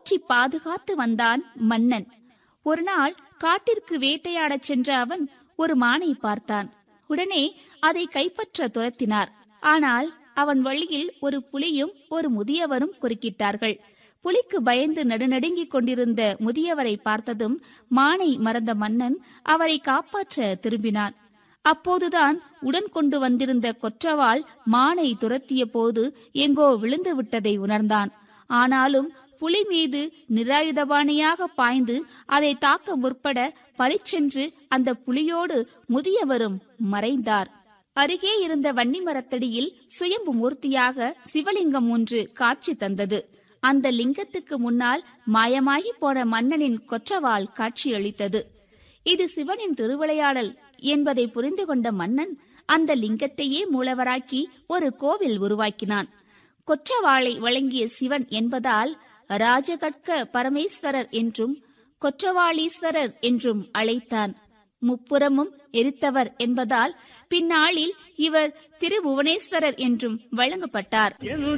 போற்றி பாதுகாத்து வந்தான் மன்னன் ஒரு நாள் காட்டிற்கு வேட்டையாடச் சென்ற அவன் ஒரு மானை பார்த்தான் உடனே அதை கைப்பற்ற துரத்தினார் ஆனால் அவன் வழியில் ஒரு புலியும் ஒரு முதியவரும் குறுக்கிட்டார்கள் புலிக்கு பயந்து நடுநடுங்கிக் கொண்டிருந்த முதியவரை பார்த்ததும் மானை மறந்த மன்னன் அவரை காப்பாற்ற திரும்பினான் அப்போதுதான் உடன் கொண்டு வந்திருந்த கொற்றவாள் மானை துரத்திய போது எங்கோ விழுந்து விட்டதை உணர்ந்தான் ஆனாலும் புலி மீது நிராயுதபாணியாக பாய்ந்து அதை தாக்க முற்பட பளிச்சென்று அந்த புலியோடு முதியவரும் மறைந்தார் அருகே இருந்த வன்னி மரத்தடியில் சுயம்பு மூர்த்தியாக சிவலிங்கம் ஒன்று காட்சி தந்தது அந்த லிங்கத்துக்கு முன்னால் மாயமாகி போன மன்னனின் கொற்றவாள் காட்சியளித்தது இது சிவனின் திருவிளையாடல் என்பதை புரிந்து கொண்ட மன்னன் அந்த லிங்கத்தையே மூலவராக்கி ஒரு கோவில் உருவாக்கினான் கொற்றவாளை வழங்கிய சிவன் என்பதால் ராஜகட்க பரமேஸ்வரர் என்றும் கொற்றவாளீஸ்வரர் என்றும் அழைத்தான் முப்புறமும் எரித்தவர் என்பதால் பின்னாளில் இவர் திருபுவனேஸ்வரர் என்றும் வழங்கப்பட்டார்